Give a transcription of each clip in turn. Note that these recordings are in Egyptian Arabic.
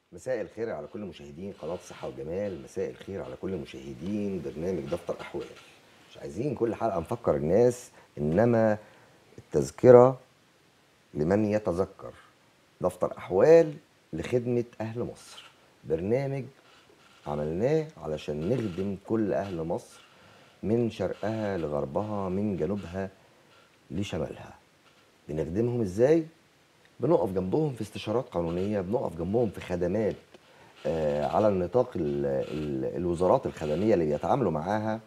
مساء الخير على كل مشاهدين قناة صحة وجمال مساء الخير على كل مشاهدين برنامج دفتر أحوال مش عايزين كل حلقة نفكر الناس إنما التذكرة لمن يتذكر دفتر أحوال لخدمة أهل مصر برنامج عملناه علشان نخدم كل أهل مصر من شرقها لغربها من جنوبها لشمالها بنخدمهم ازاي بنقف جنبهم في استشارات قانونيه بنقف جنبهم في خدمات آه على النطاق ال ال الوزارات الخدميه اللي بيتعاملوا معاها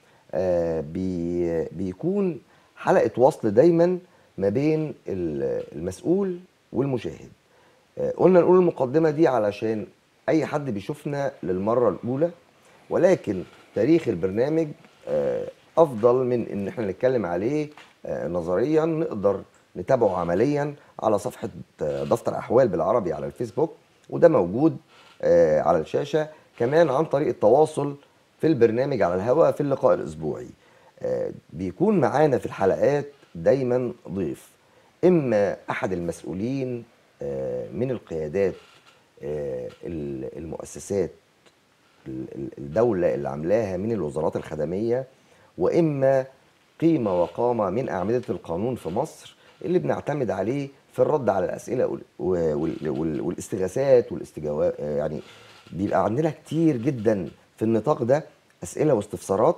آه بي بيكون حلقه وصل دايما ما بين ال- المسؤول والمشاهد آه قلنا نقول المقدمه دي علشان اي حد بيشوفنا للمره الاولى ولكن تاريخ البرنامج آه، افضل من ان احنا نتكلم عليه آه، نظريا نقدر نتابعه عمليا على صفحه آه، دفتر احوال بالعربي على الفيسبوك وده موجود آه، على الشاشه كمان عن طريق التواصل في البرنامج على الهواء في اللقاء الاسبوعي آه، بيكون معانا في الحلقات دايما ضيف اما احد المسؤولين آه، من القيادات آه، ال- المؤسسات ال- ال- الدولة اللي عاملاها من الوزارات الخدمية وإما قيمة وقامة من أعمدة القانون في مصر اللي بنعتمد عليه في الرد على الأسئلة وال- وال- وال- والاستغاثات والاستجواب يعني بيبقى عندنا كتير جدا في النطاق ده أسئلة واستفسارات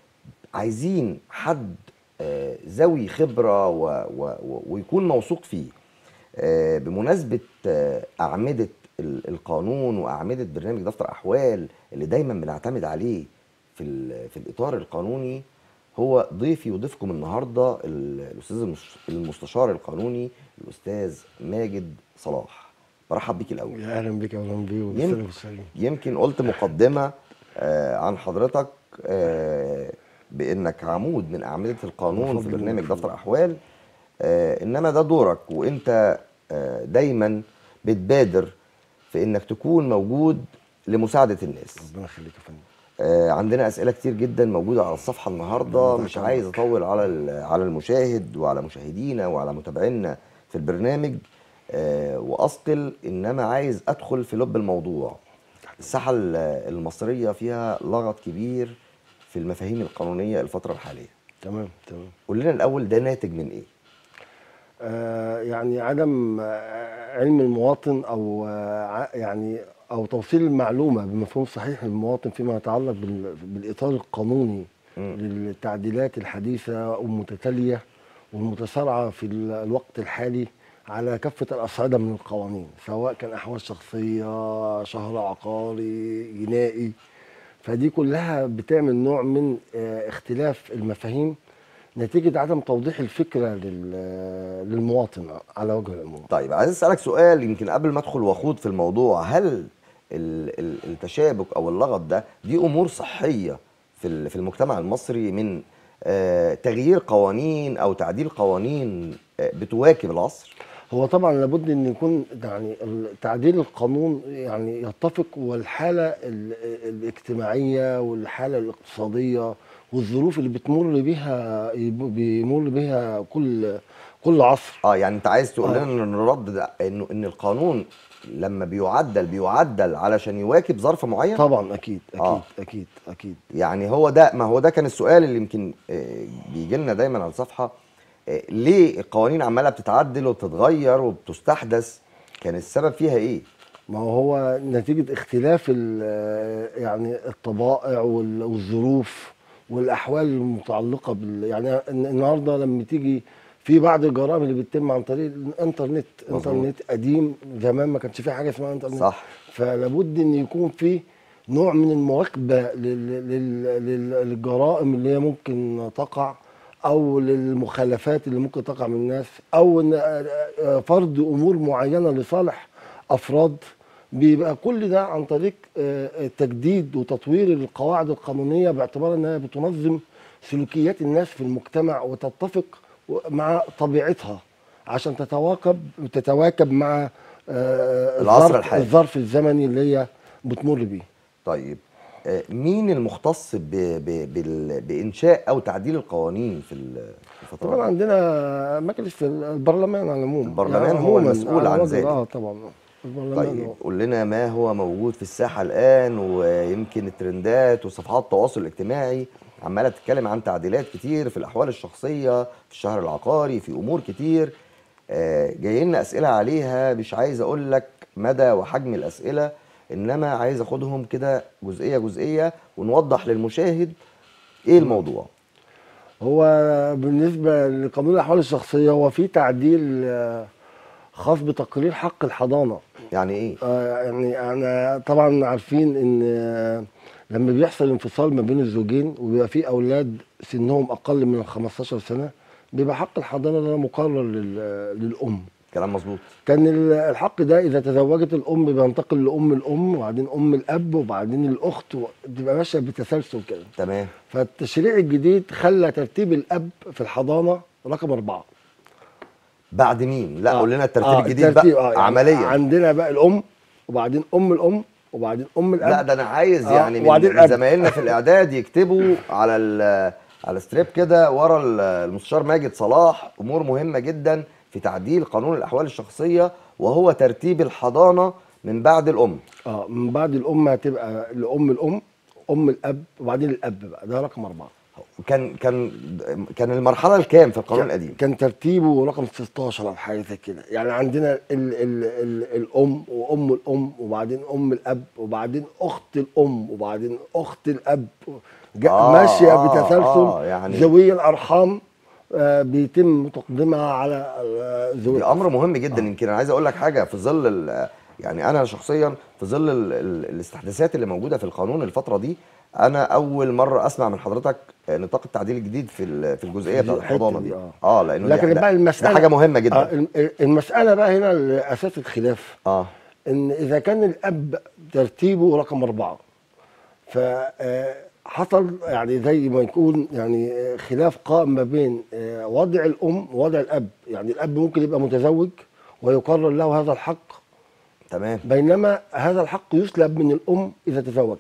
عايزين حد آه، ذوي خبرة و و و ويكون موثوق فيه آه، بمناسبة آه، أعمدة ال- القانون وأعمدة برنامج دفتر أحوال اللي دايما بنعتمد عليه في, ال- في الإطار القانوني هو ضيفي وضيفكم النهاردة ال- الأستاذ المس- المستشار القانوني الأستاذ ماجد صلاح برحب بيك الأول يا اهلا بك يا اهلا بيه يم- والسلام والسلام يمكن قلت مقدمة آه، عن حضرتك آه، بانك عمود من اعمده القانون في بفضل برنامج الله. دفتر احوال آه، انما ده دورك وانت آه، دايما بتبادر في انك تكون موجود لمساعده الناس ربنا يخليك يا فندم آه، عندنا اسئله كتير جدا موجوده على الصفحه النهارده الله مش يكرمك. عايز اطول على ال- على المشاهد وعلى مشاهدينا وعلى متابعينا في البرنامج آه، واثقل انما عايز ادخل في لب الموضوع الساحه ال- المصريه فيها لغط كبير في المفاهيم القانونيه الفتره الحاليه تمام تمام قول لنا الاول ده ناتج من ايه آه يعني عدم آه علم المواطن او آه ع- يعني او توصيل المعلومه بمفهوم صحيح للمواطن فيما يتعلق بال- بالاطار القانوني مم. للتعديلات الحديثه والمتتاليه والمتسارعه في ال- الوقت الحالي على كافه الاصعده من القوانين سواء كان احوال شخصيه شهر عقاري جنائي فدي كلها بتعمل نوع من آه، اختلاف المفاهيم نتيجة عدم توضيح الفكرة لل- للمواطن على وجه العموم طيب عايز اسالك سؤال يمكن قبل ما ادخل واخوض في الموضوع هل ال- ال- التشابك او اللغط ده دي امور صحيه في ال- في المجتمع المصري من آه، تغيير قوانين او تعديل قوانين آه، بتواكب العصر هو طبعا لابد ان يكون يعني تعديل القانون يعني يتفق والحالة ال- الاجتماعية والحالة الاقتصادية والظروف اللي بتمر بيها بيمر بيها كل كل عصر اه يعني انت عايز تقول آه. لنا ان الرد ده انه ان القانون لما بيعدل بيعدل علشان يواكب ظرف معين طبعا اكيد اكيد آه. اكيد اكيد يعني هو ده ما هو ده كان السؤال اللي يمكن بيجي لنا دايما على الصفحه آه، ليه القوانين عماله بتتعدل وبتتغير وبتستحدث كان السبب فيها ايه؟ ما هو نتيجة اختلاف ال- يعني الطبائع وال- والظروف والأحوال المتعلقة بال يعني النهارده لما تيجي في بعض الجرائم اللي بتتم عن طريق الانترنت مظبوط. انترنت قديم زمان ما كانش في حاجة اسمها انترنت صح فلابد ان يكون في نوع من المواكبه لل- لل- لل- للجرائم اللي هي ممكن تقع او للمخالفات اللي ممكن تقع من الناس او ان آه، فرض امور معينه لصالح افراد بيبقى كل ده عن طريق آه، تجديد وتطوير القواعد القانونيه باعتبار انها بتنظم سلوكيات الناس في المجتمع وتتفق مع طبيعتها عشان تتواكب تتواكب مع آه، العصر الظرف- الحالي. الظرف الزمني اللي هي بتمر بيه طيب آه، مين المختص ب... ب... بال... بانشاء او تعديل القوانين في ال- في الفتره طبعا دي؟ عندنا مجلس البرلمان على العموم البرلمان هو عموماً المسؤول على عن وجه- ذلك. اه طبعا البرلمان طيب هو- قول لنا ما هو موجود في الساحه الان ويمكن الترندات وصفحات التواصل الاجتماعي عماله تتكلم عن تعديلات كتير في الاحوال الشخصيه في الشهر العقاري في امور كتير آه، جاي لنا اسئله عليها مش عايز اقول لك مدى وحجم الاسئله انما عايز اخدهم كده جزئيه جزئيه ونوضح للمشاهد ايه الموضوع هو بالنسبة لقانون الأحوال الشخصية هو في تعديل آه، خاص بتقرير حق الحضانة يعني ايه آه، يعني أنا طبعا عارفين إن آه، لما بيحصل انفصال ما بين الزوجين وبيبقى في أولاد سنهم أقل من 15 سنة بيبقى حق الحضانة ده مقرر لل- للأم كلام مظبوط كان ال- الحق ده اذا تزوجت الام بينتقل لام الام وبعدين ام الاب وبعدين الاخت و- بتبقى ماشيه بتسلسل كده تمام فالتشريع الجديد خلى ترتيب الاب في الحضانه رقم اربعه بعد مين لا آه، قول لنا الترتيب آه، الجديد الترتيب، بقى آه، يعني عمليا عندنا بقى الام وبعدين ام الام وبعدين ام الاب لا ده انا عايز آه، يعني من, وبعدين من الأب. زمايلنا في الاعداد يكتبوا على ال- على ستريب كده ورا ال- المستشار ماجد صلاح امور مهمه جدا في تعديل قانون الاحوال الشخصيه وهو ترتيب الحضانه من بعد الام اه من بعد الام هتبقى لام الام ام الاب وبعدين الاب بقى ده رقم اربعه كان كان كان المرحله الكام في القانون القديم كان ترتيبه رقم 16 او حاجه زي كده يعني عندنا ال ال ال الام وام الام وبعدين ام الاب وبعدين اخت الام وبعدين اخت الاب جا- آه، ماشيه آه، بتسلسل آه، يعني- ذوي الارحام آه بيتم تقديمها على آه، ذوي دي امر مهم جدا يمكن انا عايز اقول لك حاجه في ظل ال- يعني انا شخصيا في ظل ال- ال- الاستحداثات اللي موجوده في القانون الفتره دي انا اول مره اسمع من حضرتك نطاق التعديل الجديد في ال- في الجزئيه بتاعت الحتة الحضانه دي، دي آه. اه لانه لكن دي- ده- بقى المساله ده حاجه مهمه جدا آه الم- المساله بقى هنا اساس الخلاف اه ان اذا كان الاب ترتيبه رقم اربعه فحصل يعني زي ما يكون يعني آه، خلاف قائم ما بين آه، وضع الام ووضع الاب يعني الاب ممكن يبقى متزوج ويقرر له هذا الحق تمام بينما هذا الحق يسلب من الام اذا تزوجت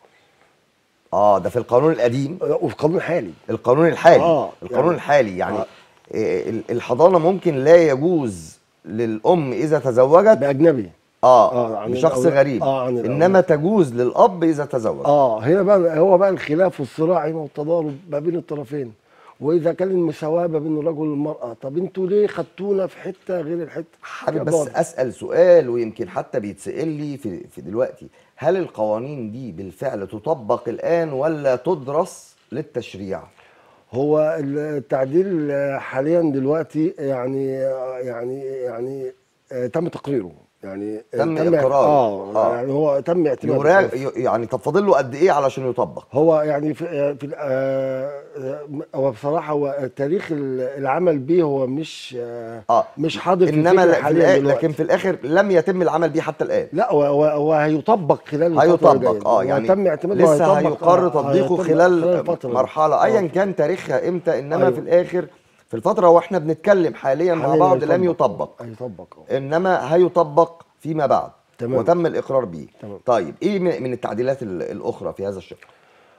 اه ده في القانون القديم آه، وفي القانون الحالي القانون الحالي آه، القانون يعني- الحالي يعني آه. إيه، ال- الحضانه ممكن لا يجوز للام اذا تزوجت باجنبي اه, آه، عن بشخص الأولاد. غريب آه، عن الأولاد. انما تجوز للاب اذا تزوج اه هنا بقى هو بقى الخلاف والصراع هنا والتضارب ما بين الطرفين واذا كان المساواه ما بين الرجل والمراه طب انتوا ليه خدتونا في حته غير الحته حابب بس ضابط. اسال سؤال ويمكن حتى بيتسال لي في في دلوقتي هل القوانين دي بالفعل تطبق الان ولا تدرس للتشريع هو التعديل حاليا دلوقتي يعني يعني يعني آه، تم تقريره يعني تم اع- إقراره. اه, آه. يعني هو تم اعتماده يراجع خلاص. يعني طب فاضل له قد ايه علشان يطبق هو يعني في, في آه، آه، هو بصراحه هو تاريخ العمل به هو مش آه اه مش حاضر في انما الفكرة لا- في حاليا الآ- دلوقتي. لكن في الاخر لم يتم العمل بيه حتى الان لا هو- هو هو هيطبق خلال الفترة هيطبق الجاية. اه هو يعني تم اعتماده لسه وهيطبق، هيقر آه، تطبيقه هيطبق خلال الفترة دي. مرحله ايا آه. كان تاريخها امتى انما أيوة. في الاخر في الفتره واحنا بنتكلم حاليا مع حالياً بعض لم هيطبق. يطبق هيطبق آه. انما هيطبق فيما بعد تمام. وتم الاقرار به تمام. طيب ايه من من التعديلات ال- الاخرى في هذا الشق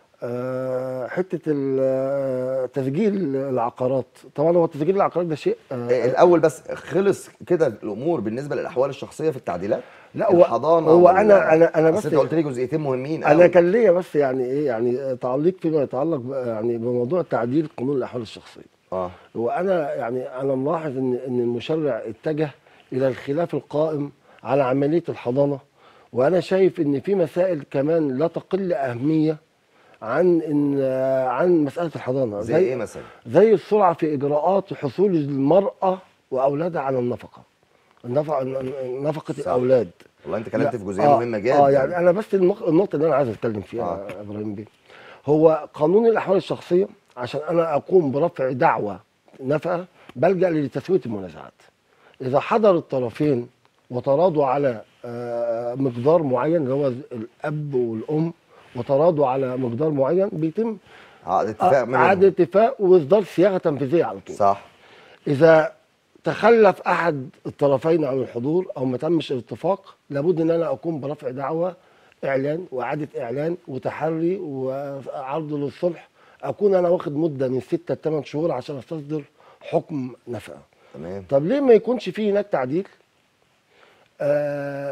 آه، حته ال- آه، تسجيل العقارات طبعا هو تسجيل العقارات ده شيء آه، إيه الاول بس خلص كده الامور بالنسبه للاحوال الشخصيه في التعديلات لا، هو- الحضانه هو وال- أنا- أنا- أنا أصل بس- انت قلت لي جزئيتين مهمين انا قوي. كان ليا بس يعني ايه يعني تعليق فيما يتعلق ب- يعني بموضوع تعديل قانون الاحوال الشخصيه اه وانا يعني انا ملاحظ ان ان المشرع اتجه الى الخلاف القائم على عمليه الحضانه وانا شايف ان في مسائل كمان لا تقل اهميه عن ان آه، عن مساله الحضانه زي ايه مثلا زي السرعه في اجراءات حصول المراه واولادها على النفقه النفقه نفقه صح. الاولاد والله انت اتكلمت لا، في جزئيه آه مهمه جدا اه يعني انا بس النق- النقطه اللي انا عايز اتكلم فيها آه. يا ابراهيم بيه هو قانون الاحوال الشخصيه عشان انا اقوم برفع دعوى نفقه بلجا لتسويه المنازعات اذا حضر الطرفين وتراضوا على آه، مقدار معين اللي هو الاب والام وتراضوا على مقدار معين بيتم عقد اتفاق ما عقد بينهم. اتفاق واصدار صياغه تنفيذيه على طول صح اذا تخلف احد الطرفين عن الحضور او ما تمش الاتفاق لابد ان انا اقوم برفع دعوى اعلان واعاده اعلان وتحري وعرض للصلح اكون انا واخد مده من ستة لثمان شهور عشان استصدر حكم نفقه تمام طب ليه ما يكونش فيه هناك تعديل آه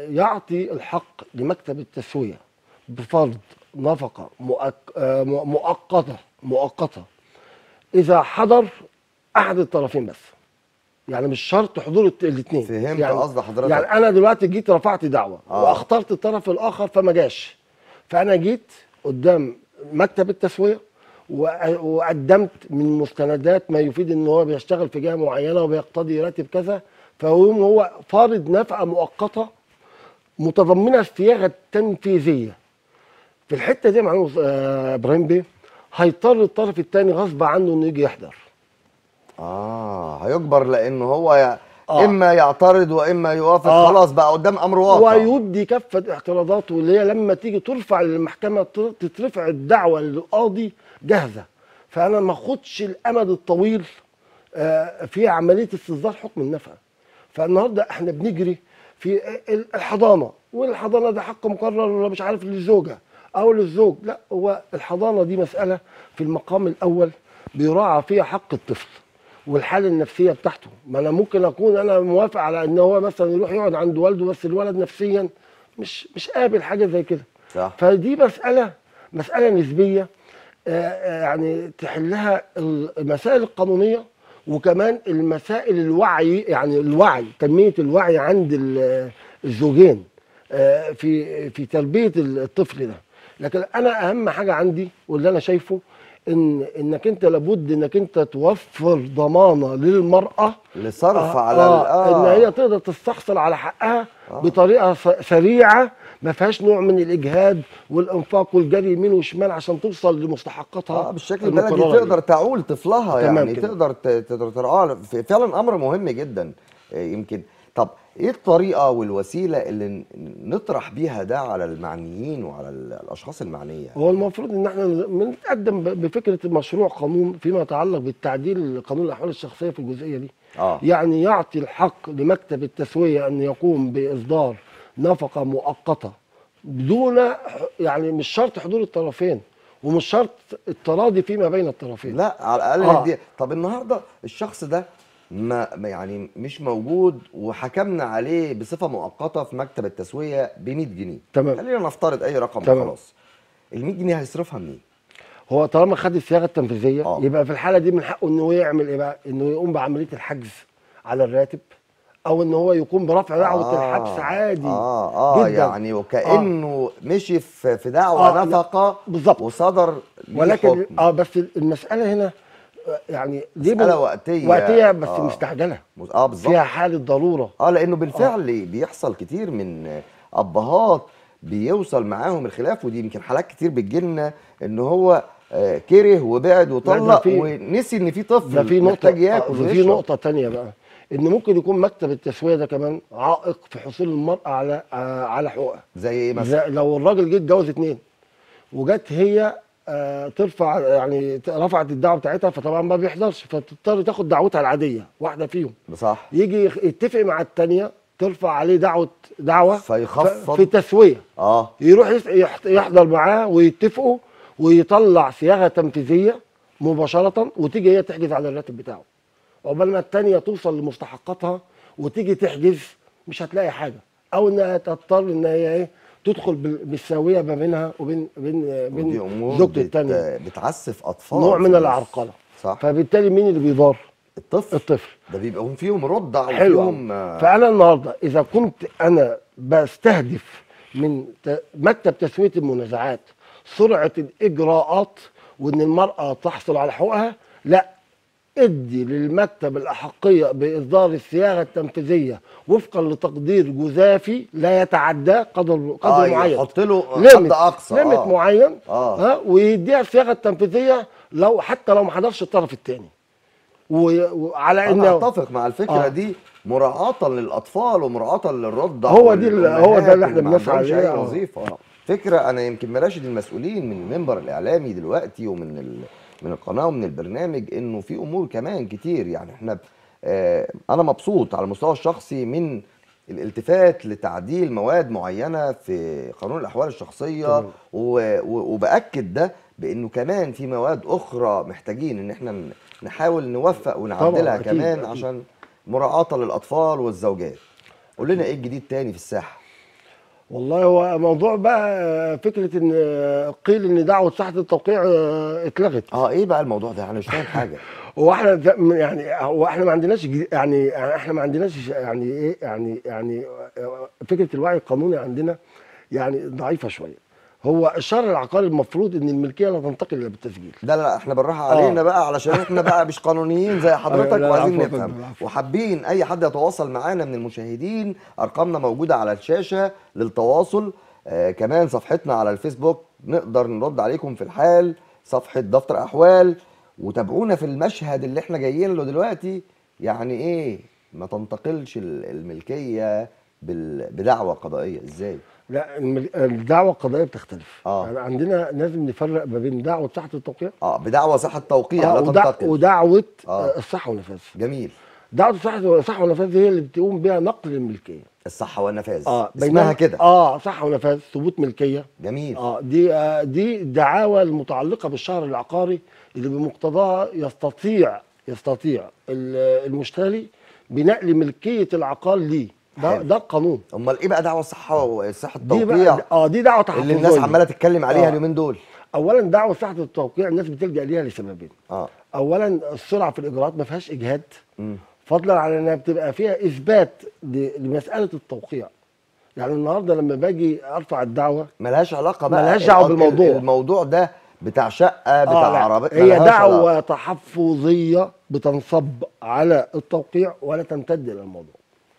يعطي الحق لمكتب التسويه بفرض نفقه مؤك- آه، م- مؤقته مؤقته اذا حضر احد الطرفين بس يعني مش شرط حضور الاثنين فهمت يعني قصد حضرتك. يعني انا دلوقتي جيت رفعت دعوه آه. واخترت الطرف الاخر فما جاش فانا جيت قدام مكتب التسويه وأ- وقدمت من مستندات ما يفيد ان هو بيشتغل في جهه معينه وبيقتضي راتب كذا فهو هو فارض نفقه مؤقته متضمنه الصياغه التنفيذيه في الحته دي يا معلم آه، ابراهيم بيه هيضطر الطرف الثاني غصب عنه انه يجي يحضر اه هيجبر لانه هو ي... آه. اما يعترض واما يوافق آه. خلاص بقى قدام امر واقع ويبدي كافه اعتراضاته اللي هي لما تيجي ترفع للمحكمه تر- تترفع الدعوه للقاضي جاهزه فانا ما اخدش الامد الطويل آه، في عمليه استصدار حكم النفقه فالنهارده احنا بنجري في ال- الحضانه والحضانه ده حق مقرر مش عارف للزوجه او للزوج لا هو الحضانه دي مساله في المقام الاول بيراعى فيها حق الطفل والحاله النفسيه بتاعته ما انا ممكن اكون انا موافق على ان هو مثلا يروح يقعد عند والده بس الولد نفسيا مش مش قابل حاجه زي كده صح فدي مساله مساله نسبيه آه، آه، يعني تحلها المسائل القانونيه وكمان المسائل الوعي يعني الوعي تنميه الوعي عند ال- الزوجين آه، في في تربيه الطفل ده لكن انا اهم حاجه عندي واللي انا شايفه ان انك انت لابد انك انت توفر ضمانه للمراه لصرف آه على آه ال- آه. ان هي تقدر تستحصل على حقها آه. بطريقه س- سريعه ما فيهاش نوع من الاجهاد والانفاق والجري يمين وشمال عشان توصل لمستحقاتها اه بالشكل البلدي المقررة ليها. تقدر تعول طفلها تمام يعني كده. تقدر ت- تقدر ترعاها ف- فعلا امر مهم جدا آه، يمكن طب ايه الطريقه والوسيله اللي ن- نطرح بيها ده على المعنيين وعلى ال- الاشخاص المعنيه هو المفروض ان احنا بنتقدم ب- بفكره مشروع قانون فيما يتعلق بالتعديل قانون الاحوال الشخصيه في الجزئيه دي اه يعني يعطي الحق لمكتب التسويه ان يقوم باصدار نفقه مؤقته بدون ح- يعني مش شرط حضور الطرفين ومش شرط التراضي فيما بين الطرفين لا على الاقل آه. ندي طب النهارده الشخص ده ما ما يعني مش موجود وحكمنا عليه بصفه مؤقته في مكتب التسويه ب 100 جنيه تمام. خلينا نفترض اي رقم تمام. وخلاص ال 100 جنيه هيصرفها منين؟ هو طالما خد الصياغه التنفيذيه آه. يبقى في الحاله دي من حقه انه يعمل ايه بقى؟ انه يقوم بعمليه الحجز على الراتب او ان هو يقوم برفع دعوه آه. الحبس عادي اه اه جداً. يعني وكانه مشي في في دعوه آه، لا، نفقه بالظبط. وصدر ليه ولكن حكم. اه بس المساله هنا آه، يعني دي مسألة بن- وقتية. وقتيه بس آه. مستعجله مز- اه بالظبط فيها حاله ضروره اه لانه بالفعل بيحصل كتير من ابهات بيوصل معاهم الخلاف ودي يمكن حالات كتير بتجيلنا ان هو آه، كره وبعد وطلق في- ونسي ان في طفل ده في نقطه محتاج ياكل آه، ده في ويشرب. نقطه تانية بقى ان ممكن يكون مكتب التسويه ده كمان عائق في حصول المراه على آه على حقوقها زي ايه مثلا زي لو الراجل جه اتجوز اتنين وجت هي آه ترفع يعني ت- رفعت الدعوه بتاعتها فطبعا ما بيحضرش فتضطر تاخد دعوتها العاديه واحده فيهم صح يجي يخ- يتفق مع الثانيه ترفع عليه دعوه دعوه فيخفض. ف- في تسويه اه يروح يس- يحت- يحضر معاه ويتفقوا ويطلع صياغه تنفيذيه مباشره وتيجي هي تحجز على الراتب بتاعه عقبال ما الثانيه توصل لمستحقاتها وتيجي تحجز مش هتلاقي حاجه او انها تضطر ان هي ايه تدخل بال- بالساويه ما بينها وبين بين ودي بين امور زوجته بت... الثانيه بتعسف اطفال نوع في من النص. العرقله صح فبالتالي مين اللي بيضار الطفل الطفل ده بيبقى فيهم رضع حلو وفيهم أوي. آه، فانا النهارده اذا كنت انا بستهدف من ت- مكتب تسويه المنازعات سرعه الاجراءات وان المراه تحصل على حقوقها لا ادي للمكتب الاحقيه باصدار الصياغه التنفيذيه وفقا لتقدير جزافي لا يتعدى قدر قدر اه معين يحط له حد ليميت اقصى ليميت آه. معين آه. ها ويديها الصياغه التنفيذيه لو حتى لو ما حضرش الطرف الثاني وعلى انا انه اتفق مع الفكره آه. دي مراعاه للاطفال ومراعاه للرضع هو دي ال- هو ده اللي احنا والأمهات اللي ما بنسعى عندهمش عليه. اي آه. وظيفه آه. فكره انا يمكن مراشد المسؤولين من المنبر الاعلامي دلوقتي ومن ال... من القناه ومن البرنامج انه في امور كمان كتير يعني احنا آه انا مبسوط على المستوى الشخصي من الالتفات لتعديل مواد معينه في قانون الاحوال الشخصيه تمام. و... و... وباكد ده بانه كمان في مواد اخرى محتاجين ان احنا ن- نحاول نوفق ونعدلها أكيد، كمان أكيد. عشان مراعاه للاطفال والزوجات قول لنا ايه الجديد تاني في الساحه والله هو موضوع بقى فكره ان قيل ان دعوه ساحه التوقيع آه، اتلغت اه ايه بقى الموضوع ده انا مش فاهم حاجه هو احنا ز- يعني هو احنا ما عندناش جدي- يعني يعني احنا ما عندناش يعني ايه يعني يعني فكره الوعي القانوني عندنا يعني ضعيفه شويه هو الشرع العقاري المفروض ان الملكيه لا تنتقل الا بالتسجيل لا لا احنا بالراحه آه. علينا بقى علشان احنا بقى مش قانونيين زي حضرتك لا، لا، وعايزين العفو يا نفهم فندم، العفو. وحابين اي حد يتواصل معانا من المشاهدين ارقامنا موجوده على الشاشه للتواصل آه كمان صفحتنا على الفيسبوك نقدر نرد عليكم في الحال صفحه دفتر احوال وتابعونا في المشهد اللي احنا جايين له دلوقتي يعني ايه ما تنتقلش ال- الملكيه بال- بدعوى قضائيه ازاي لا المل- الدعوه القضائيه بتختلف آه. يعني عندنا لازم نفرق ما بين دعوه ساحه التوقيع اه بدعوى صحه توقيع آه، لا ودع- تنتقل ودعوه آه. آه. الصحه والنفاذ جميل دعوه الصحه الصحه والنفاذ هي اللي بتقوم بها نقل الملكيه الصحه والنفاذ اه اسمها بينما- كده اه صحه ونفاذ ثبوت ملكيه جميل اه دي آه دي الدعاوى المتعلقه بالشهر العقاري اللي بمقتضاها يستطيع يستطيع ال- المشتري بنقل ملكيه العقار ليه ده حلو. ده القانون امال ايه بقى دعوى الصحه وصحه دي التوقيع بقى اه دي دعوه تحفظيه اللي الناس عماله تتكلم عليها آه. اليومين دول اولا دعوه صحه التوقيع الناس بتلجا ليها لسببين اه اولا السرعه في الاجراءات ما فيهاش اجهاد مم. فضلا عن انها بتبقى فيها اثبات ل- لمساله التوقيع يعني النهارده لما باجي ارفع الدعوه ملهاش علاقه بقى ملهاش دعوة ال- بالموضوع. الموضوع ده بتاع شقه بتاع آه لا، عربيه هي ملهاش دعوة علاقة. تحفظية بتنصب على التوقيع ولا تمتد إلى الموضوع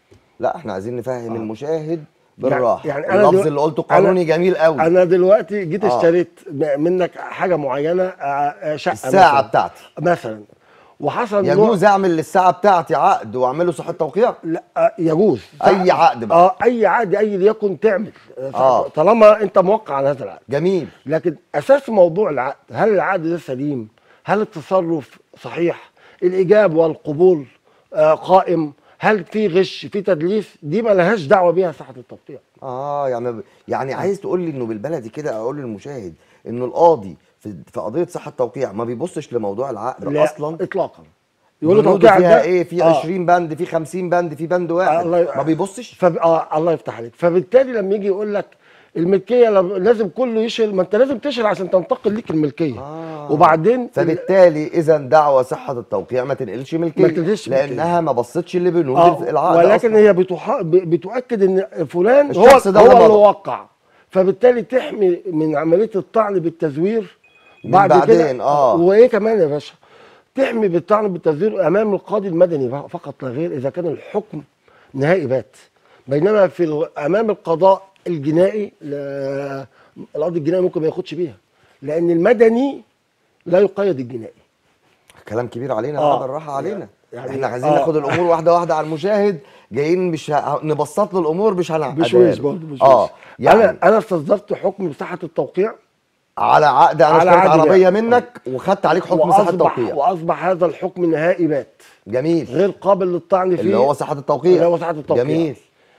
لا احنا عايزين نفهم آه. المشاهد بالراحه يعني أنا اللفظ دلوقتي- اللي قلته أنا- قانوني جميل قوي أنا دلوقتي جيت آه. اشتريت م- منك حاجة معينة آه، آه، شقة الساعه مثلاً. بتاعتي مثلا وحصل يجوز اعمل للساعه بتاعتي عقد واعمله صحه توقيع لا آه، يجوز اي عقد بقى اه اي عقد اي ليكن تعمل آه، آه. طالما انت موقع على هذا العقد جميل لكن اساس موضوع العقد هل العقد ده سليم هل التصرف صحيح الايجاب والقبول آه قائم هل في غش في تدليس دي ما لهاش دعوه بيها صحه التوقيع اه يعني يعني عايز تقول لي انه بالبلدي كده اقول للمشاهد انه القاضي في في قضيه صحه توقيع ما بيبصش لموضوع العقد لا اصلا اطلاقا يقولوا بنوده توقيع فيها ده ايه في آه. 20 بند في 50 بند في بند واحد الله ي- ما بيبصش فب... آه الله يفتح عليك فبالتالي لما يجي يقول لك الملكيه لم- لازم كله يشيل ما انت لازم تشيل عشان تنتقل ليك الملكيه آه. وبعدين فبالتالي اذا دعوى صحه التوقيع ما تنقلش ملكيه ما تنقلش ملكية. لانها ما بصتش لبنود آه العقد ولكن أصلاً. هي بتح... ب- بتؤكد ان فلان هو الشخص ده هو اللي اللي مضى. وقع فبالتالي تحمي من عمليه الطعن بالتزوير من بعد بعدين، كده آه. وايه كمان يا باشا تحمي بالطعن بالتزوير امام القاضي المدني بقى فقط لا غير اذا كان الحكم نهائي بات بينما في ال- امام القضاء الجنائي لا- القاضي الجنائي ممكن ما ياخدش بيها لان المدني لا يقيد الجنائي كلام كبير علينا آه. بقى بالراحه علينا يعني- احنا عايزين آه. ناخد الامور واحده واحده على المشاهد جايين مش ه... نبسط له الامور مش هنعقدها بشويش له. برضه بشويش اه يعني انا انا استصدرت حكم بصحه التوقيع على عقد انا على اشتريت عقد عربيه بقى. منك وخدت عليك حكم صحه واصبح توقيع واصبح هذا الحكم نهائي بات جميل غير قابل للطعن فيه اللي هو صحه التوقيع اللي هو صحة التوقيع. جميل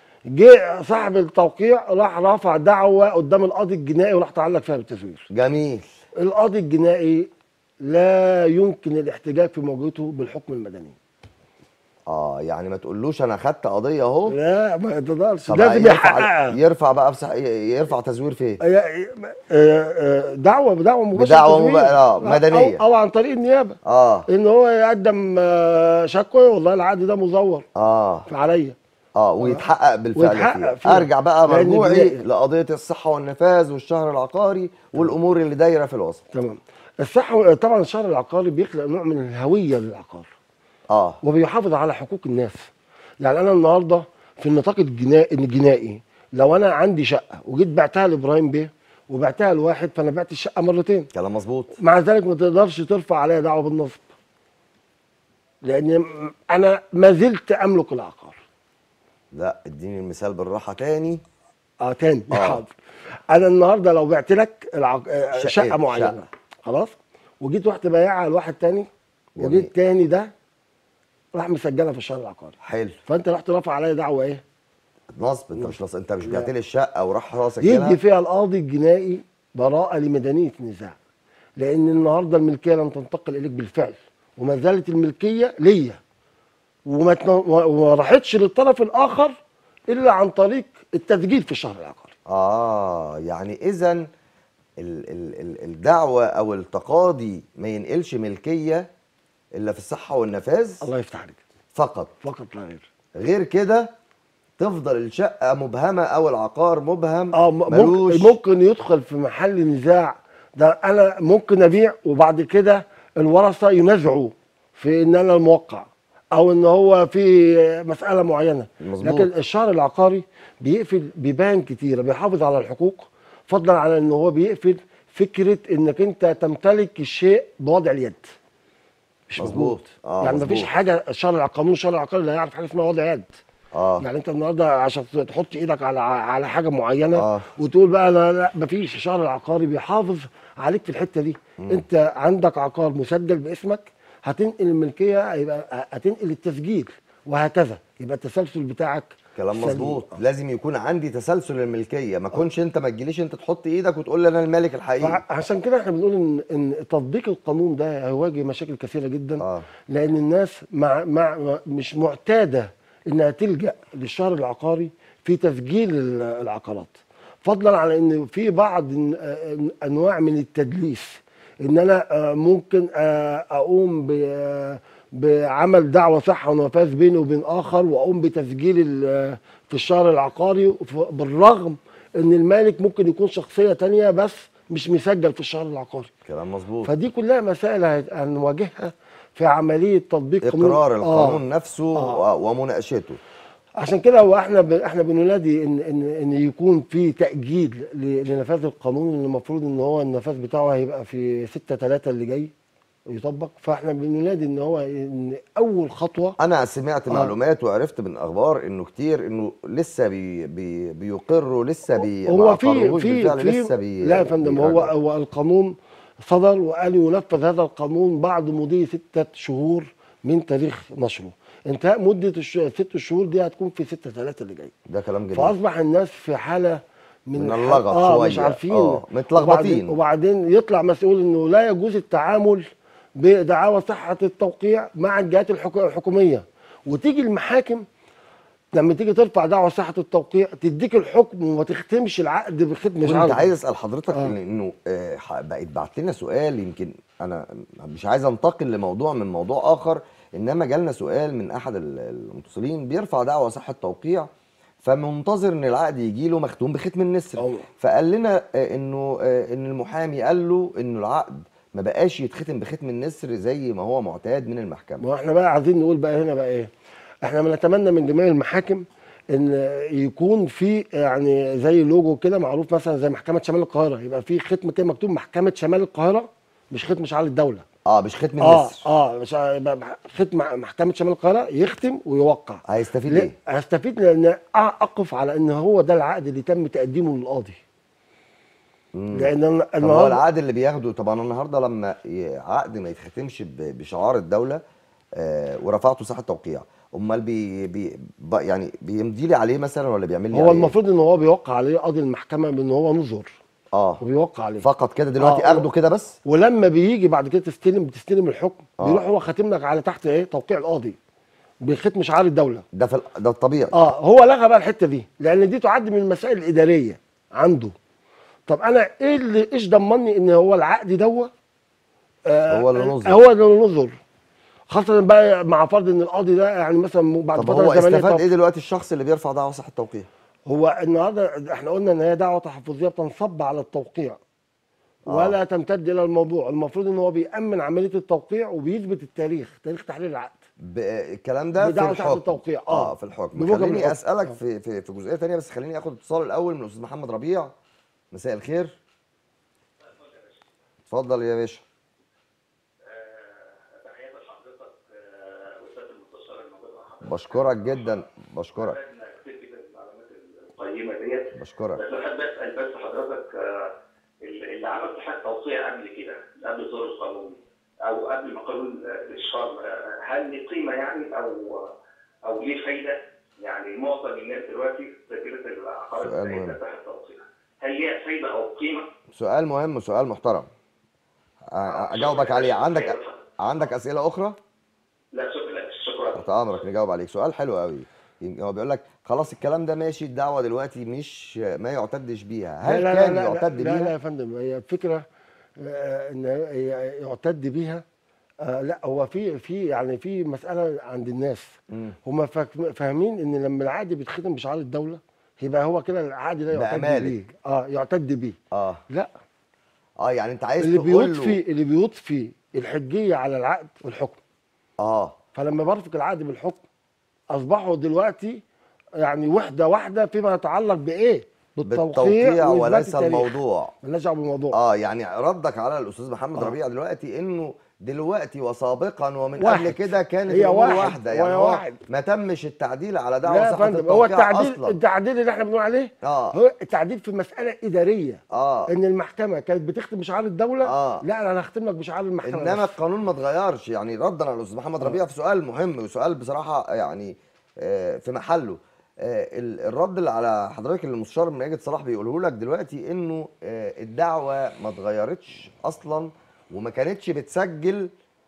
جه صاحب التوقيع راح رفع دعوه قدام القاضي الجنائي وراح تعلق فيها بالتزوير جميل القاضي الجنائي لا يمكن الاحتجاج في مواجهته بالحكم المدني اه يعني ما تقولوش انا خدت قضيه اهو لا ما يقدرش طب لازم يرفع يحققها يرفع بقى بصح... يرفع تزوير فين هي- آه، آه، دعوه بدعوه مباشره بدعوة تزوير. مب- آه، مدنية. او, أو عن طريق النيابه اه ان هو يقدم آه، شكوى والله العقد ده مزور اه عليا اه ويتحقق بالفعل ويتحقق فيها. فيها. ارجع بقى لأن مرجوعي دي- لقضيه الصحه والنفاذ والشهر العقاري والامور اللي دايره في الوسط تمام الصحة طبعا الشهر العقاري بيخلق نوع من الهوية للعقار اه وبيحافظ على حقوق الناس يعني أنا النهاردة في النطاق الجنائي الجنائي لو أنا عندي شقة وجيت بعتها لإبراهيم بيه وبعتها لواحد فأنا بعت الشقة مرتين كلام مظبوط مع ذلك ما تقدرش ترفع عليا دعوة بالنصب لأن أنا ما زلت أملك العقار لا اديني المثال بالراحه تاني اه تاني آه. حاضر انا النهارده لو بعت لك العق... آه، شقة- شقه معينه شقة. خلاص وجيت رحت بايعها لواحد تاني جميل. وجيت تاني ده راح مسجلها في الشهر العقاري حلو فانت رحت رافع عليا دعوه ايه؟ نصب انت مش نصب انت مش لا. بعت لي الشقه وراح راسك يدي فيها القاضي الجنائي براءه لمدنيه النزاع لان النهارده الملكيه لم تنتقل اليك بالفعل وما زالت الملكيه ليا وما تن- وما راحتش للطرف الاخر الا عن طريق التسجيل في الشهر العقاري اه يعني اذا ال ال ال الدعوه او التقاضي ما ينقلش ملكيه الا في الصحه والنفاذ الله يفتح عليك فقط فقط لا غير غير كده تفضل الشقه مبهمه او العقار مبهم اه م- ملوش ممكن ممكن يدخل في محل نزاع ده انا ممكن ابيع وبعد كده الورثه ينازعوا في ان انا الموقع او ان هو في مساله معينه مظبوط. لكن الشهر العقاري بيقفل بيبان كتيره بيحافظ على الحقوق فضلا على ان هو بيقفل فكره انك انت تمتلك الشيء بوضع اليد مش مظبوط. مظبوط آه، يعني مظبوط. مفيش حاجه الشهر الع- قانون الشهر العقاري لا يعرف حاجه اسمها وضع يد اه يعني انت النهارده عشان تحط ايدك على على حاجه معينه آه. وتقول بقى لا لا مفيش الشهر العقاري بيحافظ عليك في الحته دي انت عندك عقار مسجل باسمك هتنقل الملكيه هيبقى هتنقل التسجيل وهكذا يبقى التسلسل بتاعك كلام سليم. مظبوط لازم يكون عندي تسلسل الملكيه ما كنش انت ما تجيليش انت تحط ايدك وتقول لي انا المالك الحقيقي عشان كده احنا بنقول ان ان تطبيق القانون ده هيواجه مشاكل كثيره جدا آه. لان الناس مع مع مش معتاده انها تلجا للشهر العقاري في تسجيل ال- العقارات فضلا على ان في بعض ن- آه، انواع من التدليس ان انا آه، ممكن آه، اقوم ب- آه، بعمل دعوه صحه ونفاذ بيني وبين اخر واقوم بتسجيل ال- في الشهر العقاري ف- بالرغم ان المالك ممكن يكون شخصيه تانية بس مش مسجل في الشهر العقاري كلام مظبوط فدي كلها مسائل هت- هنواجهها في عمليه تطبيق قانون- اقرار القانون آه. نفسه آه. و- ومناقشته عشان كده هو احنا ب... احنا بننادي ان ان ان يكون في تاجيل ل... لنفاذ القانون اللي المفروض ان هو النفاذ بتاعه هيبقى في 6 3 اللي جاي يطبق فاحنا بننادي ان هو ان اول خطوه انا سمعت آه. معلومات وعرفت من اخبار انه كتير انه لسه بي بي بيقروا لسه بي ما هو في أقروش في بالفعل في لسه بي لا يا فندم هو بيراجعوا. هو القانون صدر وقال ينفذ هذا القانون بعد مضي ستة شهور من تاريخ نشره انتهاء مدة الش... ست شهور دي هتكون في 6 3 اللي جاي ده كلام جميل فاصبح الناس في حاله من, من الح- اللغط اه شوية. مش عارفين آه، متلخبطين. وبعدين, وبعدين يطلع مسؤول انه لا يجوز التعامل بدعاوى صحه التوقيع مع الجهات الحكو- الحكوميه وتيجي المحاكم لما تيجي ترفع دعوى صحه التوقيع تديك الحكم وما تختمش العقد بختم مش كنت عارف عايز اسال حضرتك آه. إن- انه آه، ح- بقت بعت لنا سؤال يمكن انا مش عايز انتقل لموضوع من موضوع اخر انما جالنا سؤال من احد ال- المتصلين بيرفع دعوى صحه توقيع فمنتظر ان العقد يجي له مختوم بختم النسر أوه. فقال لنا آه، انه آه، ان المحامي قال له انه العقد ما بقاش يتختم بختم النسر زي ما هو معتاد من المحكمه ما احنا بقى عايزين نقول بقى هنا بقى ايه احنا بنتمنى من جميع المحاكم ان يكون في يعني زي لوجو كده معروف مثلا زي محكمه شمال القاهره يبقى في ختم كده مكتوب محكمه شمال القاهره مش ختم شعار الدوله اه مش ختم اه النسر اه مش ع- يبقى مح- ختم مع- محكمه شمال القاهره يختم ويوقع هيستفيد ليه؟ ايه؟ هستفيد لان أ- اقف على ان هو ده العقد اللي تم تقديمه للقاضي لان أنا طب هو النهارده العقد اللي بياخده طبعا النهارده لما ي- عقد ما يتختمش ب- بشعار الدوله آه ورفعته صحه توقيع امال بي بي ب- يعني بيمضي لي عليه مثلا ولا بيعمل لي هو عليه المفروض ان هو بيوقع عليه قاضي المحكمه بان هو نظر اه وبيوقع عليه فقط كده دلوقتي آه. اخده كده بس ولما بيجي بعد كده تستلم بتستلم الحكم آه. بيروح هو خاتم لك على تحت ايه توقيع القاضي بختم شعار الدوله ده في ال- ده الطبيعي اه هو لغى بقى الحته دي لان دي تعد من المسائل الاداريه عنده طب انا ايه اللي ايش ضمني ان هو العقد دوت آه هو اللي نظر. هو اللي نظر خاصه بقى مع فرض ان القاضي ده يعني مثلا بعد طب فتره هو زمنيه استفاد طب ايه دلوقتي الشخص اللي بيرفع دعوى صحه توقيع هو النهارده احنا قلنا ان هي دعوه تحفظيه بتنصب على التوقيع آه. ولا تمتد الى الموضوع المفروض ان هو بيامن عمليه التوقيع وبيثبت التاريخ تاريخ تحرير العقد ب- الكلام ده في بدعوى تحت الحكم التوقيع، اه آه. في الحكم بموجب خليني الحكم. اسالك آه. في في في جزئيه ثانيه بس خليني اخد اتصال الاول من الاستاذ محمد ربيع مساء الخير اتفضل يا باشا تحياتي لحضرتك آه، استاذ المستشار الموجود مع حضرتك بشكرك جدا بشكرك استفدنا كتير جدا من المعلومات القيمه ديت بشكرك بس بحب اسال بس حضرتك آه، اللي عمل اتحاد توقيع قبل كده قبل صدور القانون او قبل ما قانون الاشهار آه، هل ليه قيمه يعني او او ليه فايده؟ يعني معظم الناس دلوقتي تجربه العقارات سؤال بتاعتها مهم. تحت توقيع هل ليها فايده او قيمه؟ سؤال مهم وسؤال محترم أ- اجاوبك عليه عندك عندك اسئله اخرى لا شكرا شكرا تحت امرك نجاوب عليك سؤال حلو قوي يمكن هو بيقول لك خلاص الكلام ده ماشي الدعوه دلوقتي مش ما يعتدش بيها هل لا لا كان لا لا يعتد لا, لا بيها يا فندم هي الفكره آه، ان هي يعتد بيها آه، لا هو في في يعني في مساله عند الناس مم. هم فاك- فاهمين ان لما العقد بيتختم بشعار الدوله يبقى هو كده العقد ده بقى يعتد مالك. بيه اه يعتد بيه اه لا اه يعني انت عايز اللي تقول بيضفي له اللي بيضفي الحجيه على العقد والحكم اه فلما برفق العقد بالحكم اصبحوا دلوقتي يعني وحده واحده فيما يتعلق بايه؟ بالتوقيع وإثبات وليس التاريخ. الموضوع مالناش دعوه بالموضوع اه يعني ردك على الاستاذ محمد آه. ربيع دلوقتي انه دلوقتي وسابقا ومن واحد. قبل كده كانت هي الامور واحد. واحده وهي يعني هو واحد. ما تمش التعديل على دعوه لا يا صحه فندم هو التوقيع التعديل اصلا التعديل اللي احنا بنقول عليه اه هو التعديل في مساله اداريه اه ان المحكمه كانت بتختم بشعار الدوله آه. لا انا هختم لك بشعار المحكمه انما بس. القانون ما اتغيرش يعني ردا على الاستاذ محمد ربيع في سؤال مهم وسؤال بصراحه يعني آه، في محله آه، ال- الرد اللي على حضرتك اللي المستشار ماجد صلاح بيقوله لك دلوقتي انه آه، الدعوه ما اتغيرتش اصلا وما كانتش بتسجل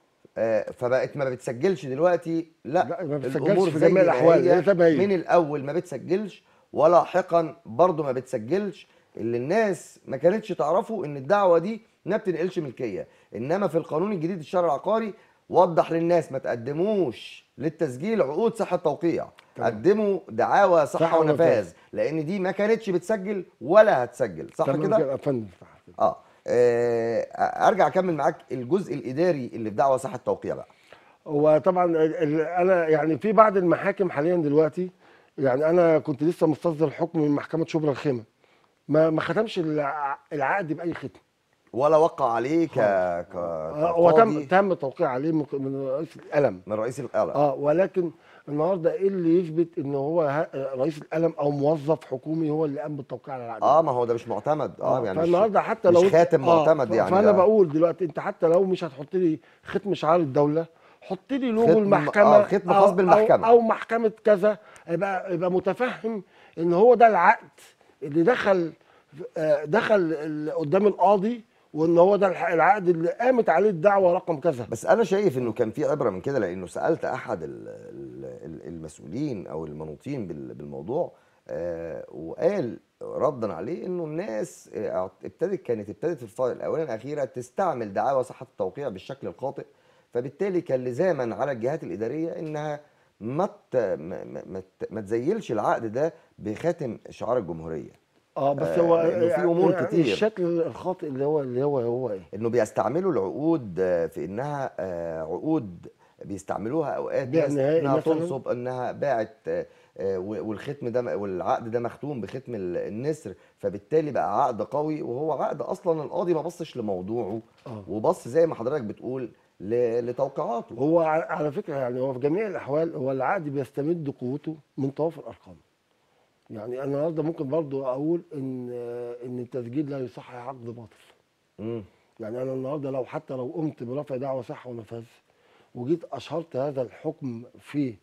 آه، فبقت ما بتسجلش دلوقتي لا, لا، ما بتسجلش الامور في زي جميع ما الأحوال، هي هي زي ما هي. من الاول ما بتسجلش ولاحقا برضه ما بتسجلش اللي الناس ما كانتش تعرفوا ان الدعوه دي ما بتنقلش ملكيه انما في القانون الجديد الشرع العقاري وضح للناس ما تقدموش للتسجيل عقود صحه توقيع تمام. قدموا دعاوى صحه صحة ونفاذ ونفاذ. لان دي ما كانتش بتسجل ولا هتسجل صح تمام كده يا فندم صح كده. اه آه، ارجع اكمل معاك الجزء الاداري اللي في دعوى صحه توقيع بقى هو طبعا ال- ال- انا يعني في بعض المحاكم حاليا دلوقتي يعني انا كنت لسه مستصدر الحكم من محكمه شبرا الخيمه ما ما ختمش الع- العقد باي ختم ولا وقع عليه ك ك آه، هو تم كقاضي تم التوقيع عليه من من رئيس القلم من رئيس القلم اه ولكن النهارده ايه اللي يثبت ان هو ه- رئيس القلم او موظف حكومي هو اللي قام بالتوقيع على العقد اه ما هو ده مش معتمد اه يعني مش- فالنهارده حتى مش لو خاتم معتمد ف- يعني فانا ده. بقول دلوقتي انت حتى لو مش هتحط لي ختم شعار الدوله حط لي لوجو ختم- المحكمه آه، ختم خاص أو- بالمحكمة. او, أو محكمه كذا يبقى يبقى متفهم ان هو ده العقد اللي دخل آه، دخل ال- قدام القاضي وان هو ده الح- العقد اللي قامت عليه الدعوه رقم كذا بس انا شايف انه كان في عبره من كده لانه سالت احد ال- ال- ال- المسؤولين او المنوطين بال- بالموضوع آه وقال ردا عليه انه الناس آه، ابتدت كانت ابتدت في الفتره الاونه الاخيره تستعمل دعاوى صحه التوقيع بالشكل الخاطئ فبالتالي كان لزاما على الجهات الاداريه انها ما ت- ما ما- ما ت- ما تزيلش العقد ده بخاتم شعار الجمهوريه اه بس آه، هو لأنه في أمور يعني كتير. الشكل الخاطئ اللي هو اللي هو هو ايه انه بيستعملوا العقود آه، في انها آه، عقود بيستعملوها اوقات بيع ناس نهائي انها مثلاً؟ تنصب انها باعت آه، آه، والختم ده والعقد ده مختوم بختم ال- النسر فبالتالي بقى عقد قوي وهو عقد اصلا القاضي ما بصش لموضوعه آه. وبص زي ما حضرتك بتقول ل- لتوقيعاته هو على على فكره يعني هو في جميع الاحوال هو العقد بيستمد قوته من توافر الارقام يعني انا النهارده ممكن برضو اقول ان ان التسجيل لا يصحح عقد باطل مم. يعني انا النهارده لو حتى لو قمت برفع دعوى صحه ونفاذ وجيت اشهرت هذا الحكم في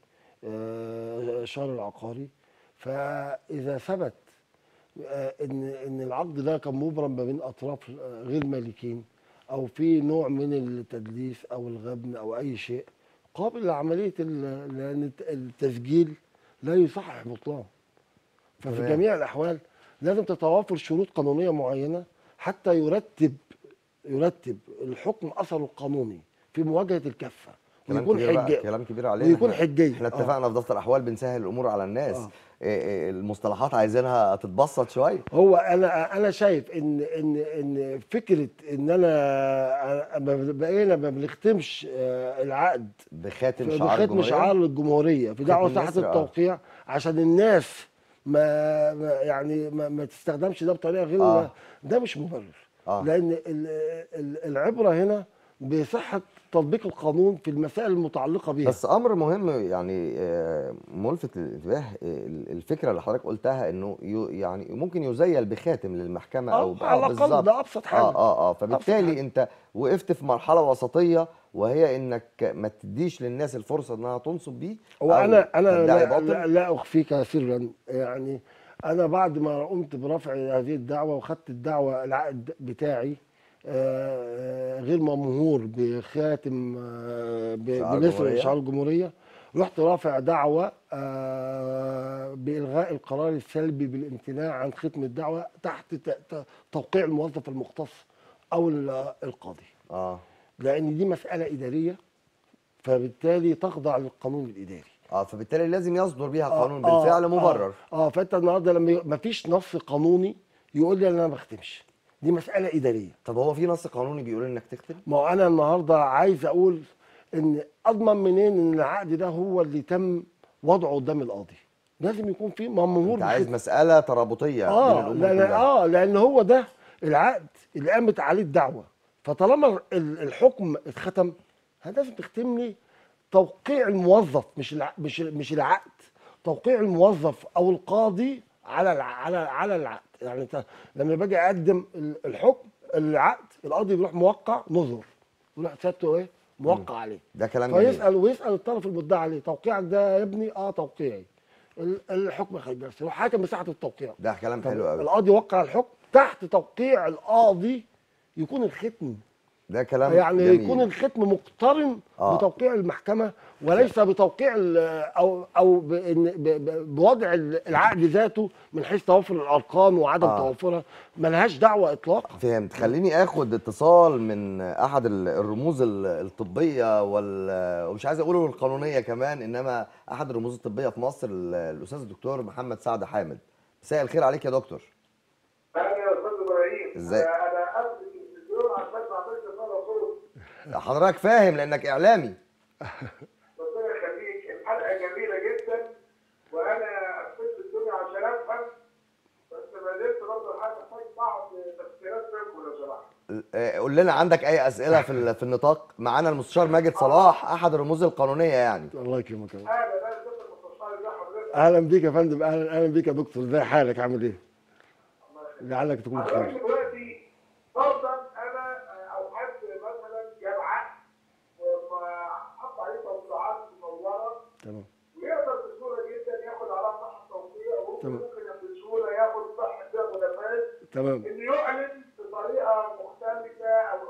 آه، الشهر العقاري فاذا ثبت آه، ان ان العقد ده كان مبرم ما بين اطراف آه، غير مالكين او في نوع من التدليس او الغبن او اي شيء قابل لعمليه ال- لان الت- التسجيل لا يصحح بطلان ففي تمام. جميع الاحوال لازم تتوافر شروط قانونيه معينه حتى يرتب يرتب الحكم اثره القانوني في مواجهه الكافه كلام ويكون كبير بقى حجه كلام كبير علينا ويكون إحنا- حجيه احنا آه. اتفقنا في دفتر احوال بنسهل الامور على الناس آه. إيه إيه المصطلحات عايزينها تتبسط شويه هو انا انا شايف ان ان ان فكره ان انا أنا بقينا ما بنختمش آه، العقد بخاتم شعار بختم الجمهوريه شعار الجمهوريه في دعوه ختم صحه النسر، آه. التوقيع عشان الناس ما ما- يعني ما, ما تستخدمش ده بطريقه غير آه. ده مش مبرر آه. لان ال- ال- العبره هنا بصحه تطبيق القانون في المسائل المتعلقه بها بس امر مهم يعني آه، ملفت للانتباه آه، الفكره اللي حضرتك قلتها انه يو- يعني ممكن يزيل بخاتم للمحكمه او آه، على الاقل بالظبط. ده ابسط حاجه اه اه اه أبسط فبالتالي حاجة. انت وقفت في مرحله وسطيه وهي انك ما تديش للناس الفرصه انها تنصب بيه هو أو انا انا تدعي لا, باطل. لا, لا اخفيك سرا يعني انا بعد ما قمت برفع هذه الدعوه وخدت الدعوه العقد بتاعي آه، غير ممهور بخاتم آه، ب- شعار بنسر الجمهورية. شعار الجمهوريه رحت رافع دعوه آه، بالغاء القرار السلبي بالامتناع عن ختم الدعوه تحت ت- ت- توقيع الموظف المختص او ال- القاضي اه لان دي مساله اداريه فبالتالي تخضع للقانون الاداري اه فبالتالي لازم يصدر بيها آه، قانون آه، بالفعل آه، مبرر اه فانت النهارده لما ما فيش نص قانوني يقول لي انا ما بختمش دي مساله اداريه طب هو في نص قانوني بيقول انك تختم ما هو انا النهارده عايز اقول ان اضمن منين ان العقد ده هو اللي تم وضعه قدام القاضي لازم يكون في مأمور انت عايز بخدمة. مساله ترابطيه بين اه الامور لا لا كلها. اه لان هو ده العقد اللي قامت عليه الدعوه فطالما ال- الحكم اتختم لازم تختم لي توقيع الموظف مش الع... مش مش العقد توقيع الموظف او القاضي على الع... على على العقد يعني انت لما باجي اقدم ال- الحكم العقد القاضي بيروح موقع نظر يروح سيادته ايه موقع عليه ده كلام جميل فيسال ويسال الطرف المدعي عليه توقيعك ده يا ابني اه توقيعي ال- الحكم خارج بس يروح حاكم مساحه التوقيع ده كلام طب حلو قوي القاضي وقع الحكم تحت توقيع القاضي يكون الختم ده كلام يعني جميل. يكون الختم مقترن آه. بتوقيع المحكمه وليس بتوقيع ال- او او بإن- ب- ب- بوضع ال- العقد ذاته من حيث توفر الارقام وعدم آه. توفرها ملهاش دعوه اطلاقا فهمت خليني اخد اتصال من احد ال- الرموز ال- الطبيه وال ومش عايز اقوله القانونيه كمان انما احد الرموز الطبيه في مصر ال- الاستاذ الدكتور محمد سعد حامد مساء الخير عليك يا دكتور اهلا يا استاذ ابراهيم ازاي؟ انا انا قبل التلفزيون عشان ما اعملش صوت صوت حضرتك فاهم لانك اعلامي ربنا يخليك الحلقه جميله جدا وانا قفلت الدنيا عشان افهم بس ما زلت برضه محتاج بعض تفسيرات منكم لو سمحت آه، قول لنا عندك اي اسئله في ال- في النطاق معانا المستشار ماجد صلاح احد الرموز القانونيه يعني الله يكرمك يا رب. اهلا انا دكتور المستشار ازي حضرتك اهلا بيك يا فندم اهلا اهلا بيك يا دكتور ازي حالك عامل ايه؟ لعلك تكون حضرتك بخير دلوقتي فرضا انا او حد مثلا جاب عقد وحط عليه توقيعات مدوره تمام ويقدر بسهوله جدا ياخد على صح التوقيع وممكن تمام. ممكن بسهوله ياخد صح ده ونفاذ تمام انه يعلن بطريقه مختلفه او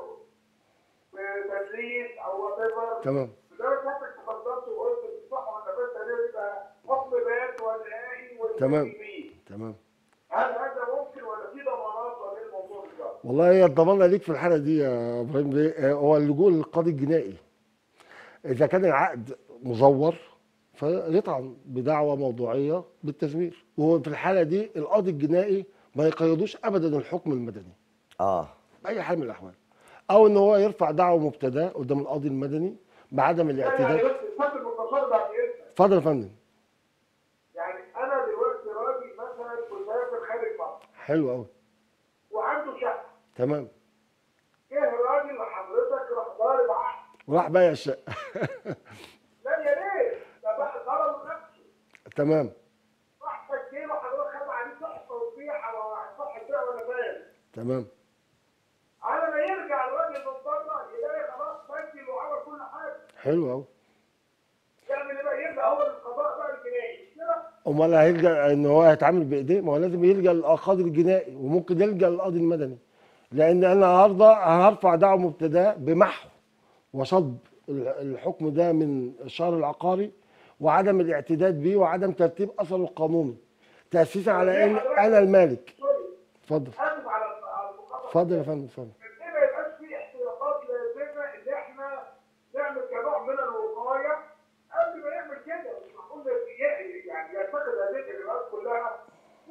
بتدليس او وات ايفر تمام لدرجه انك تفضلت وقلت الصح والنفاذ ده يبقى حكم بات ونهائي تمام. والتنفيذ بيه. تمام هل هذا ممكن ولا في ضمانات ولا ايه الموضوع بالظبط؟ والله هي الضمانه ليك في الحاله دي يا ابراهيم بيه آه، هو اللجوء للقاضي الجنائي اذا كان العقد مزور فيطعن بدعوى موضوعيه بالتزوير وهو في الحاله دي القاضي الجنائي ما يقيدوش ابدا الحكم المدني اه باي حال من الاحوال او ان هو يرفع دعوى مبتداه قدام القاضي المدني بعدم يعني الاعتداء بس الفضل المستشار بعد اذنك اتفضل يا فندم يعني انا دلوقتي راجل مثلا مسافر خارج مصر حلو قوي وعنده شقه تمام جه الراجل لحضرتك راح ضارب عقد وراح بايع الشقه لا يا ريت ده بقى ضرب نفسه تمام راح سجله حضرتك خد عليه صح توضيح او صح بيع ولا فاهم تمام على ما يرجع الراجل من بره يلاقي خلاص سجل وعمل كل حاجه حلو قوي يعمل ايه بقى يرجع هو للقضاء بقى الجنائي مش كده؟ امال هيلجا ان هو هيتعامل بايديه ما هو لازم يلجا للقاضي الجنائي وممكن يلجا للقاضي المدني لان انا النهارده هرفع دعوه مبتداه بمحو وصب ال- الحكم ده من الشهر العقاري وعدم الاعتداد به وعدم ترتيب اثره القانوني تاسيسا على ان انا المالك سوري اتفضل اسف على على المقاطعه اتفضل يا فندم اتفضل ليه ما يبقاش في احتياطات لازمه ان احنا نعمل كنوع من الوقايه قبل ما يعمل كده مش معقول ي- يعني يعتقد هذه الاجراءات كلها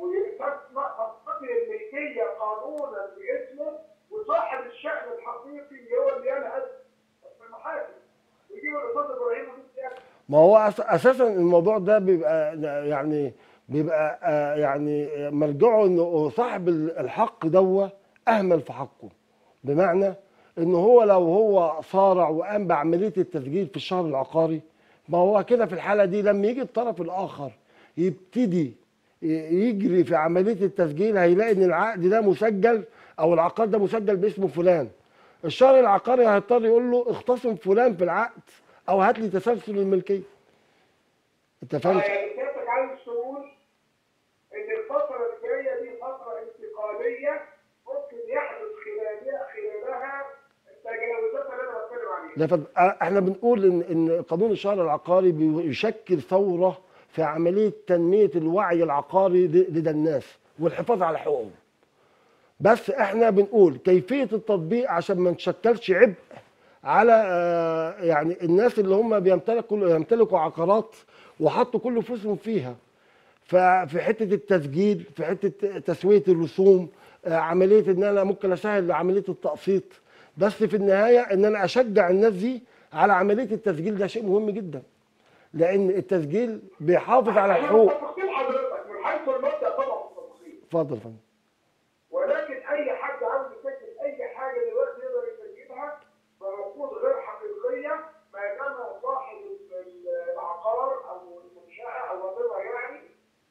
ويستقبل الملكيه قانونا باسمه وصاحب الشأن الحقيقي هو اللي ينهز في المحاكم ويجيب الاستاذ ابراهيم ويجيب ما هو أس- اساسا الموضوع ده بيبقى يعني بيبقى آه، يعني مرجعه انه صاحب ال- الحق دوا اهمل في حقه بمعنى ان هو لو هو صارع وقام بعمليه التسجيل في الشهر العقاري ما هو كده في الحاله دي لما يجي الطرف الاخر يبتدي ي- يجري في عمليه التسجيل هيلاقي ان العقد ده مسجل او العقار ده مسجل باسم فلان الشهر العقاري هيضطر يقول له اختصم فلان في العقد او هات لي تسلسل الملكيه انت فاهم يعني سيادتك عايز تقول ان الفترة الجاية دي فترة انتقالية ممكن يحدث خلالها خلالها التجاوزات اللي انا بتكلم عليها. لا فد... احنا بنقول ان ان قانون الشهر العقاري بيشكل ثوره في عمليه تنميه الوعي العقاري ل- لدى الناس والحفاظ على حقوقهم. بس احنا بنقول كيفيه التطبيق عشان ما نشكلش عبء على آه، يعني الناس اللي هم بيمتلكوا يمتلكوا عقارات وحطوا كل فلوسهم فيها. ففي حته التسجيل في حته تسويه الرسوم آه، عمليه ان انا ممكن اسهل عمليه التقسيط بس في النهايه ان انا اشجع الناس دي على عمليه التسجيل ده شيء مهم جدا لان التسجيل بيحافظ على الحقوق تفصيل حضرتك من حيث المبدا طبعا في التفصيل اتفضل يا فندم ولكن اي حد عاوز يسجل اي حاجه دلوقتي يقدر يسجلها بمفروض غير حقيقيه ما دام صاحب ال- العقار او المنشاه او whatever يعني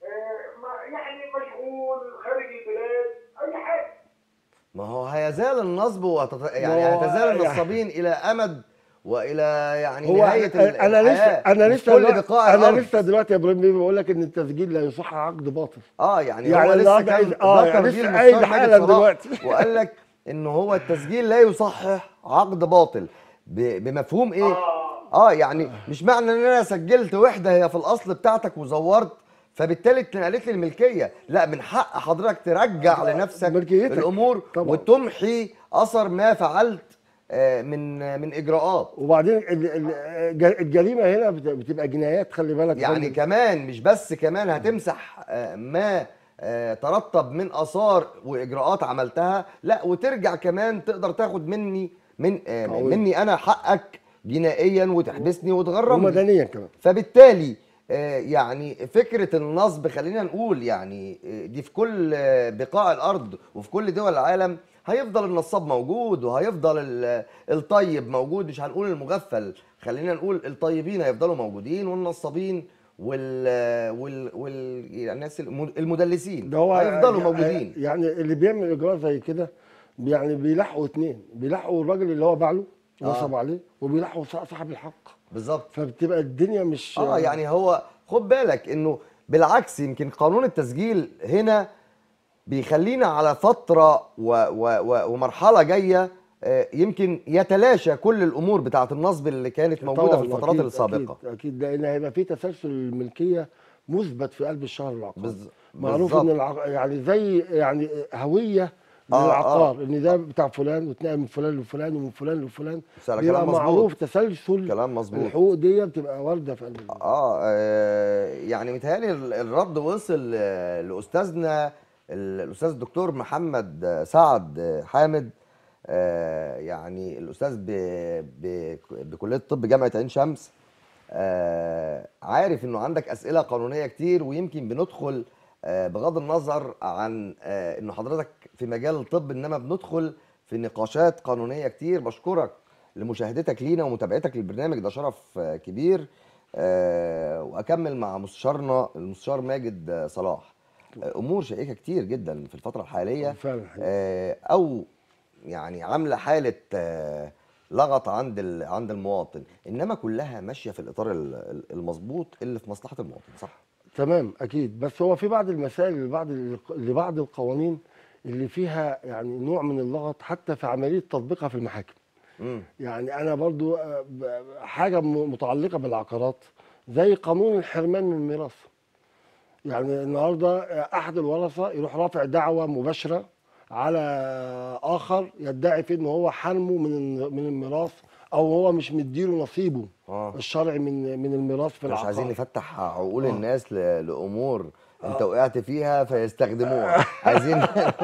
آه، ما- يعني مشغول خارج البلاد اي حاجه ما هو هيزال النصب وهتت... يعني ما هو- هيتزال يعني- النصابين الى امد والى يعني هو نهايه انا أنا لسه الحياة انا في لسه كل دلوقتي- بقاع انا الأرض. لسه دلوقتي يا ابراهيم بيقول لك ان التسجيل لا يصح عقد باطل اه يعني, يعني هو لسه النهارده كان عايز- آه، ذكر يعني دي لسه المستشار قايل ماجد حالا صلاح دلوقتي. وقال لك ان هو التسجيل لا يصحح عقد باطل ب... بمفهوم ايه اه يعني مش معنى ان انا سجلت وحده هي في الاصل بتاعتك وزورت فبالتالي اتنقلت لي الملكيه لا من حق حضرتك ترجع لنفسك ملكيتك. الامور طبعا. وتمحي اثر ما فعلت آه، من من اجراءات وبعدين ال- ال- الج- الجريمه هنا بت- بتبقى جنايات خلي بالك يا يعني فندم. كمان مش بس كمان هتمسح آه، ما آه، ترتب من اثار واجراءات عملتها لا وترجع كمان تقدر تاخد مني من آه، قوي. مني انا حقك جنائيا وتحبسني وتغرمني ومدنيا كمان فبالتالي آه، يعني فكره النصب خلينا نقول يعني آه، دي في كل آه، بقاع الارض وفي كل دول العالم هيفضل النصاب موجود وهيفضل ال- الطيب موجود مش هنقول المغفل خلينا نقول الطيبين هيفضلوا موجودين والنصابين وال وال وال يعني الناس الم- المدلسين ده هو هيفضلوا يعني- موجودين يعني اللي بيعمل اجراء زي كده يعني بيلاحقوا اتنين بيلاحقوا الراجل اللي هو باع له نصب عليه وبيلاحقوا صا- صاحب الحق بالظبط فبتبقى الدنيا مش اه يعني هو خد بالك انه بالعكس يمكن قانون التسجيل هنا بيخلينا على فتره و و و ومرحله جايه آه، يمكن يتلاشى كل الامور بتاعه النصب اللي كانت موجوده طبعاً في الفترات أكيد- السابقه اكيد اكيد لان هيبقى في تسلسل الملكيه مثبت في قلب الشهر العقاري بز- معروف بالظبط. ان العق... يعني زي يعني هويه آه، للعقار ان ده بتاع فلان واتنقل من فلان لفلان ومن فلان لفلان كلام بيبقى مظبوط. معروف تسلسل كلام مظبوط. الحقوق دي بتبقى وارده في قلب البلد. اه آه، يعني متهيألي ال- الرد وصل آه، لاستاذنا ال- الاستاذ الدكتور محمد آه، سعد آه، حامد آه، يعني الاستاذ ب- ب- بكليه طب جامعه عين شمس آه، عارف انه عندك اسئله قانونيه كتير ويمكن بندخل آه، بغض النظر عن آه، انه حضرتك في مجال الطب انما بندخل في نقاشات قانونيه كتير بشكرك لمشاهدتك لينا ومتابعتك للبرنامج ده شرف آه، كبير آه، واكمل مع مستشارنا المستشار ماجد آه، صلاح آه، امور شائكه كتير جدا في الفتره الحاليه فعلا حقيقي. آه، او يعني عامله حاله آه، لغط عند ال- عند المواطن انما كلها ماشيه في الاطار ال- ال- المظبوط اللي في مصلحه المواطن صح تمام اكيد بس هو في بعض المسائل لبعض لبعض القوانين اللي فيها يعني نوع من اللغط حتى في عمليه تطبيقها في المحاكم امم يعني انا برضو آه، ب- حاجه م- متعلقه بالعقارات زي قانون الحرمان من الميراث يعني النهارده آه، احد الورثه يروح رافع دعوه مباشره على اخر يدعي فيه ان هو حرمه من الن- من الميراث او هو مش مديله نصيبه اه الشرعي من من الميراث في مش العقار عايزين نفتح عقول آه. الناس ل- لامور انت وقعت فيها فيستخدموها عايزين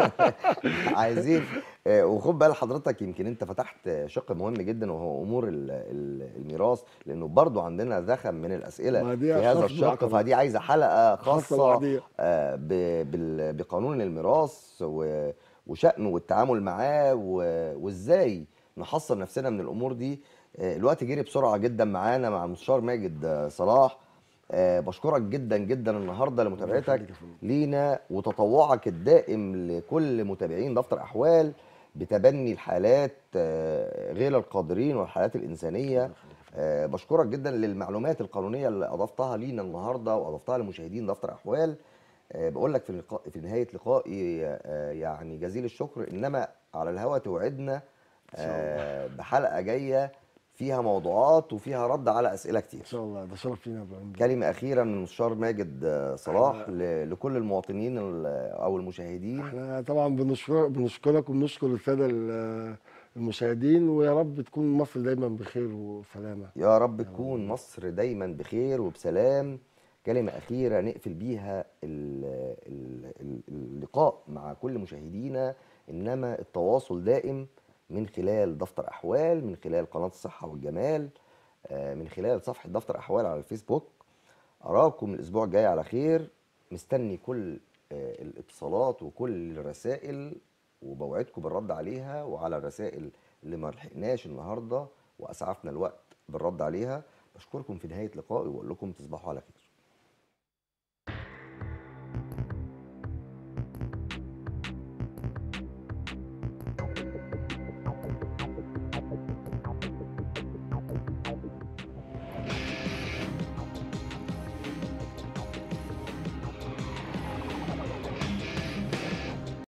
عايزين آه، وخد بال حضرتك يمكن انت فتحت شق مهم جدا وهو امور ال- ال- الميراث لانه برضو عندنا زخم من الاسئله ما في دي هذا خاصة الشق بالعقارات. فدي عايزه حلقه خاصة خاصه لوحديها. آه، ب- بال- بقانون الميراث و- وشأنه والتعامل معاه و- وازاي نحصن نفسنا من الامور دي آه، الوقت جري بسرعه جدا معانا مع المستشار ماجد آه، صلاح آه، بشكرك جدا جدا النهارده لمتابعتك يخليك يا فندم. لينا وتطوعك الدائم لكل متابعين دفتر احوال بتبني الحالات آه، غير القادرين والحالات الانسانيه آه، بشكرك جدا للمعلومات القانونيه اللي اضفتها لينا النهارده واضفتها لمشاهدين دفتر احوال آه، بقول لك في لقاء في نهايه لقائي آه، يعني جزيل الشكر انما على الهوا توعدنا آه، بحلقه جايه فيها موضوعات وفيها رد على اسئله كتير ان شاء الله ده شرف لينا يا ابراهيم كلمة أخيرة من المستشار ماجد آه، صلاح ل- لكل المواطنين ال- أو المشاهدين احنا طبعا بنشكر بنشكرك وبنشكر الساده ال- المشاهدين ويا رب تكون مصر دايما بخير وسلامه يا رب تكون مصر دايما بخير وبسلام كلمة أخيرة نقفل بيها ال- ال- ال- اللقاء مع كل مشاهدينا إنما التواصل دائم من خلال دفتر أحوال من خلال قناة الصحة والجمال آه، من خلال صفحة دفتر أحوال على الفيسبوك أراكم الأسبوع الجاي على خير مستني كل آه، الاتصالات وكل الرسائل وبوعدكم بالرد عليها وعلى الرسائل اللي ما لحقناش النهارده واسعفنا الوقت بالرد عليها بشكركم في نهايه لقائي واقول لكم تصبحوا على خير